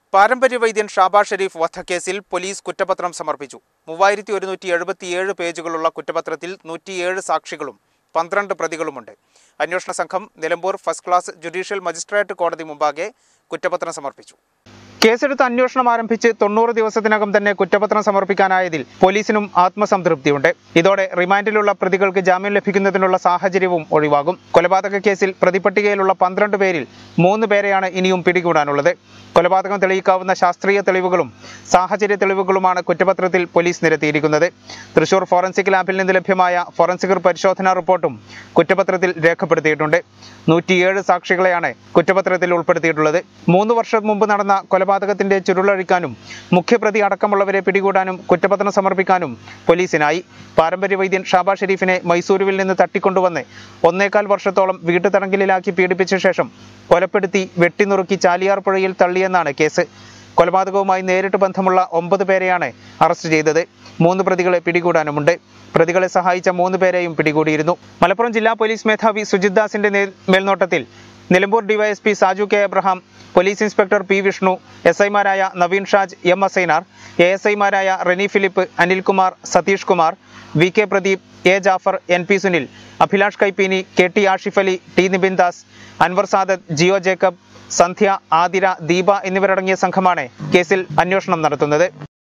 പാരമ്പര്യ വൈദ്യൻ ഷാബാ ഷെരീഫ് വധക്കേസിൽ പോലീസ് കുറ്റപത്രം സമർപ്പിച്ചു മൂവായിരത്തി ഒരുന്നൂറ്റി എഴുപത്തിയേഴ് പേജുകളുള്ള കുറ്റപത്രത്തിൽ നൂറ്റിയേഴ് സാക്ഷികളും പന്ത്രണ്ട് പ്രതികളുമുണ്ട് അന്വേഷണ സംഘം Nilambur first class judicial magistrate കോടതി മുമ്പാകെ കുറ്റപത്രം സമർപ്പിച്ചു കേസെടുത്ത് അന്വേഷണം ആരംഭിച്ച് തൊണ്ണൂറ് ദിവസത്തിനകം തന്നെ കുറ്റപത്രം സമർപ്പിക്കാനായതിൽ പോലീസിനും ആത്മസംതൃപ്തിയുണ്ട് ഇതോടെ റിമാൻഡിലുള്ള പ്രതികൾക്ക് ജാമ്യം ലഭിക്കുന്നതിനുള്ള സാഹചര്യവും ഒഴിവാകും കൊലപാതക കേസിൽ പ്രതിപട്ടികയിലുള്ള പന്ത്രണ്ട് പേരിൽ മൂന്ന് പേരെയാണ് ഇനിയും പിടികൂടാനുള്ളത് കൊലപാതകം തെളിയിക്കാവുന്ന ശാസ്ത്രീയ തെളിവുകളും സാഹചര്യ തെളിവുകളുമാണ് കുറ്റപത്രത്തിൽ പോലീസ് നിരത്തിയിരിക്കുന്നത് തൃശൂർ ഫോറൻസിക് ലാബിൽ നിന്ന് ലഭ്യമായ ഫോറൻസിക് പരിശോധനാ റിപ്പോർട്ടും കുറ്റപത്രത്തിൽ രേഖപ്പെടുത്തിയിട്ടുണ്ട് നൂറ്റിയേഴ് സാക്ഷികളെയാണ് കുറ്റപത്രത്തിൽ ഉൾപ്പെടുത്തിയിട്ടുള്ളത് മൂന്ന് വർഷം മുമ്പ് നടന്ന കൊലപാതകത്തിന്റെ ചുരുളഴിക്കാനും മുഖ്യപ്രതി അടക്കമുള്ളവരെ പിടികൂടാനും കുറ്റപത്രം സമർപ്പിക്കാനും പോലീസിനായി പാരമ്പര്യ വൈദ്യൻ ഷാബാ ഷെരീഫിനെ മൈസൂരുവിൽ നിന്ന് തട്ടിക്കൊണ്ടുവന്ന് ഒന്നേകാൽ വർഷത്തോളം വീട്ടുതടങ്കലിലാക്കി പീഡിപ്പിച്ച ശേഷം കൊലപ്പെടുത്തി വെട്ടിനുറുക്കി ചാലിയാർ പുഴയിൽ തള്ളിയെന്നാണ് കേസ് കൊലപാതകവുമായി നേരിട്ട് ബന്ധമുള്ള ഒമ്പത് പേരെയാണ് അറസ്റ്റ് ചെയ്തത് മൂന്ന് പ്രതികളെ പിടികൂടാനുമുണ്ട് പ്രതികളെ സഹായിച്ച മൂന്ന് പേരെയും പിടികൂടിയിരുന്നു മലപ്പുറം ജില്ലാ പോലീസ് മേധാവി സുജിത് ദാസിന്റെ നേ- മേൽനോട്ടത്തിൽ Nilambur DYSP Saju K Abraham police inspector P Vishnu S ഐമാരായ Naveen Shaj M Asainar A S ഐമാരായ Reni Philip Anilkumar Satheesh Kumar V K Pradeep A Jafar N P Sunil Abhilash Kaipeeni K T Ashif Ali T Nibin Das Anwar Sadath Jio Jacob Sandhya Athira Deepa എന്നിവരടങ്ങിയ സംഘമാണ് കേസിൽ അന്വേഷണം നടത്തുന്നത്